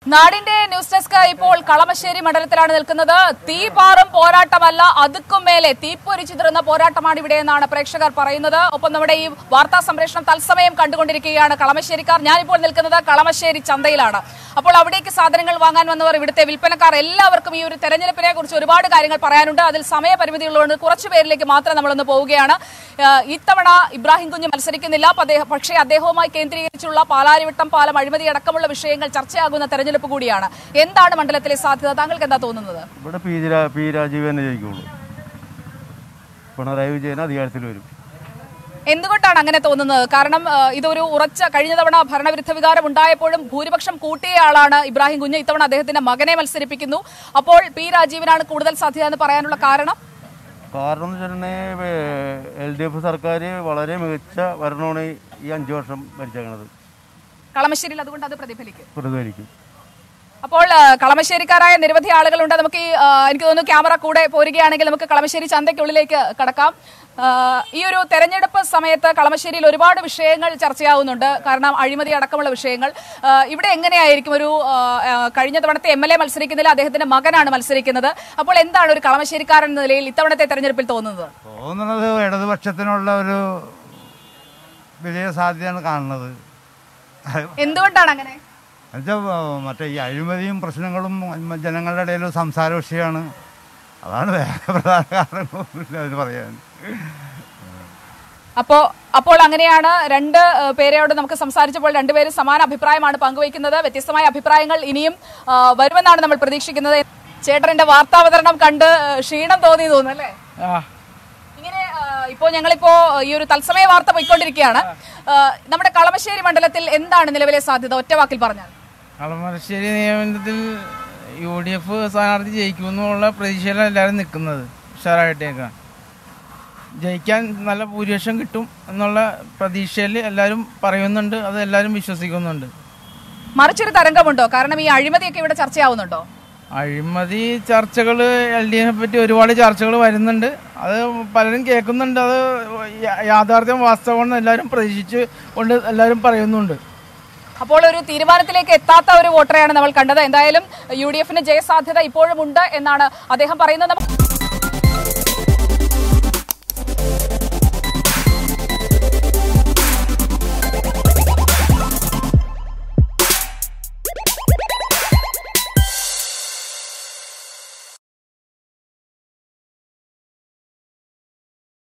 നാടിന്റെ news desk ഇപ്പോൾ കളമശ്ശേരി മണ്ഡലത്തിലാണ് നിൽക്കുന്നത് തീ പാറും പോരാട്ടമല്ല അതുക്കും മേലെ തീപ്പൊരി ചിതറുന്ന പോരാട്ടമാണ് ഇവിടെ എന്നാണ് പ്രേക്ഷകർ പറയുന്നത് ഒപ്പം നമ്മുടെ ഈ വാർത്താ സംപ്രേഷണം തത്സമയം കണ്ടുകൊണ്ടിരിക്കുകയാണ് കളമശ്ശേരിക്കാർ ഞാനിപ്പോൾ നിൽക്കുന്നത് കളമശ്ശേരി ചന്തയിലാണ് അപ്പോൾ അവിടേക്ക് സാധനങ്ങൾ വാങ്ങാൻ വന്നവർ ഇവിടുത്തെ വിൽപ്പനക്കാർ എല്ലാവർക്കും ഈ ഒരു തെരഞ്ഞെടുപ്പിനെ കുറിച്ച് ഒരുപാട് കാര്യങ്ങൾ പറയാനുണ്ട് അതിൽ സമയപരിമിതി ഉള്ളതുകൊണ്ട് കുറച്ചു പേരിലേക്ക് മാത്രം നമ്മളൊന്ന് പോവുകയാണ് ഏഹ് ഇത്തവണ ഇബ്രാഹിം കുഞ്ഞ് മത്സരിക്കുന്നില്ല പദ്ദേഹം- പക്ഷേ അദ്ദേഹവുമായി കേന്ദ്രീകരിച്ചുള്ള പാലാരിവട്ടം പാലം അഴിമതി അടക്കമുള്ള വിഷയങ്ങൾ ചർച്ചയാകുന്ന തെരഞ്ഞെടുപ്പ് കൂടിയാണ് എന്താണ് മണ്ഡലത്തിലെ സാധ്യത താങ്കൾക്ക് എന്താ തോന്നുന്നത് ഇവിടെ പി രാ- പി രാജീവ് തന്നെ ജയിക്കുള്ളൂ പിണറായി വിജയൻ അധികാരത്തിൽ വരും എന്തുകൊണ്ടാണ് അങ്ങനെ തോന്നുന്നത് കാരണം ഏഹ്, ഇതൊരു ഉറച്ച കഴിഞ്ഞ തവണ ഭരണവിരുദ്ധ വികാരം ഉണ്ടായപ്പോഴും ഭൂരിപക്ഷം കൂട്ടിയ ആളാണ് ഇബ്രാഹിം കുഞ്ഞ് ഇത്തവണ അദ്ദേഹത്തിന്റെ മകനെ മത്സരിപ്പിക്കുന്നു അപ്പോൾ പി രാജീവിനാണ് കൂടുതൽ സാധ്യത എന്ന് പറയാനുള്ള കാരണം കാരണം എന്ന് വെച്ചിട്ടുണ്ടെങ്കിൽ എൽ ഡി എഫ് സർക്കാർ വളരെ മികച്ച ഭരണമാണ് ഈ അഞ്ചു വർഷം ഭരിച്ചേക്കണത് കളമശ്ശേരിയിൽ അതുകൊണ്ട് അത് പ്രതിഫലിക്കും പ്രതിഫലിക്കും അപ്പോൾ ആ, കളമശ്ശേരിക്കാരായ നിരവധി ആളുകളുണ്ട് നമുക്ക് ഈ ആ, എനിക്ക് തോന്നുന്നു ക്യാമറ കൂടെ പോരുകയാണെങ്കിൽ നമുക്ക് കളമശ്ശേരി ചന്തയ്ക്കുള്ളിലേക്ക് കടക്കാം ആ, ഈ ഒരു തെരഞ്ഞെടുപ്പ് സമയത്ത് കളമശ്ശേരിയിൽ ഒരുപാട് വിഷയങ്ങൾ ചർച്ചയാവുന്നുണ്ട് കാരണം അഴിമതി അടക്കമുള്ള വിഷയങ്ങൾ ആ, ഇവിടെ എങ്ങനെയായിരിക്കും ഒരു ആ, ആ, കഴിഞ്ഞ തവണത്തെ എം എൽ എ മത്സരിക്കുന്നില്ല അദ്ദേഹത്തിന്റെ മകനാണ് മത്സരിക്കുന്നത് അപ്പോൾ എന്താണ് ഒരു കളമശ്ശേരിക്കാരൻ എന്ന നിലയിൽ ഇത്തവണത്തെ തെരഞ്ഞെടുപ്പിൽ തോന്നുന്നത് തോന്നുന്നത് ഇടതുപക്ഷത്തിനുള്ള ഒരു വിജയ സാധ്യതയാണ് കാണുന്നത് എന്തുകൊണ്ടാണ് അങ്ങനെ എന്നുവെച്ചാൽ മറ്റേ ഈ അഴിമതിയും പ്രശ്നങ്ങളും ജനങ്ങളുടെ ഇടയിൽ ഒരു സംസാര വിഷയമാണ് അതാണ് വേറെ പ്രധാന കാരണങ്ങളൊന്നുമില്ല അതിന് പറയാൻ അപ്പോ അപ്പോൾ അങ്ങനെയാണ് രണ്ട് ഏഹ്, പേരെയോട് നമുക്ക് സംസാരിച്ചപ്പോൾ രണ്ടുപേരും സമാന അഭിപ്രായമാണ് പങ്കുവയ്ക്കുന്നത് വ്യത്യസ്തമായ അഭിപ്രായങ്ങൾ ഇനിയും ആ, വരുമെന്നാണ് നമ്മൾ പ്രതീക്ഷിക്കുന്നത് ചേട്ടന്റെ വാർത്താവതരണം കണ്ട് ഏഹ്, ക്ഷീണം തോന്നി തോന്നുന്നു അല്ലേ ഇങ്ങനെ ആ, ഇപ്പോ ഞങ്ങളിപ്പോ ഈ ഒരു തത്സമയ വാർത്ത പോയിക്കൊണ്ടിരിക്കുകയാണ് ആ, നമ്മുടെ കളമശ്ശേരി മണ്ഡലത്തിൽ എന്താണ് നിലവിലെ സാധ്യത ഒറ്റവാക്കിൽ പറഞ്ഞാൽ കളമശ്ശേരി നിയമനത്തിൽ യു ഡി എഫ് സ്ഥാനാർത്ഥി ജയിക്കുമെന്നുള്ള പ്രതീക്ഷയിലാണ് എല്ലാവരും നിൽക്കുന്നത് ഉഷാറായിട്ടേക്കാണ് ജയിക്കാൻ നല്ല ഭൂരിപക്ഷം കിട്ടും എന്നുള്ള പ്രതീക്ഷയിൽ എല്ലാവരും പറയുന്നുണ്ട് അത് എല്ലാവരും വിശ്വസിക്കുന്നുണ്ട് മറിച്ചൊരു തരംഗമുണ്ടോ കാരണം ഈ അഴിമതിയൊക്കെ ഇവിടെ ചർച്ചയാവുന്നുണ്ടോ അഴിമതി ചർച്ചകൾ എൽ ഡി എഫിനെ പറ്റി ഒരുപാട് ചർച്ചകൾ വരുന്നുണ്ട് അത് പലരും കേൾക്കുന്നുണ്ട് അത് യാ- യാഥാർത്ഥ്യം വാസ്തവമെന്ന് എല്ലാവരും പ്രതീക്ഷിച്ച് കൊണ്ട് എല്ലാവരും പറയുന്നുണ്ട് അപ്പോൾ ഒരു തീരുമാനത്തിലേക്ക് എത്താത്ത ഒരു വോട്ടറെയാണ് നമ്മൾ കണ്ടത് എന്തായാലും യു ഡി എഫിന് ജയസാധ്യത ഇപ്പോഴും ഉണ്ട് എന്നാണ് അദ്ദേഹം പറയുന്നത് നമുക്ക്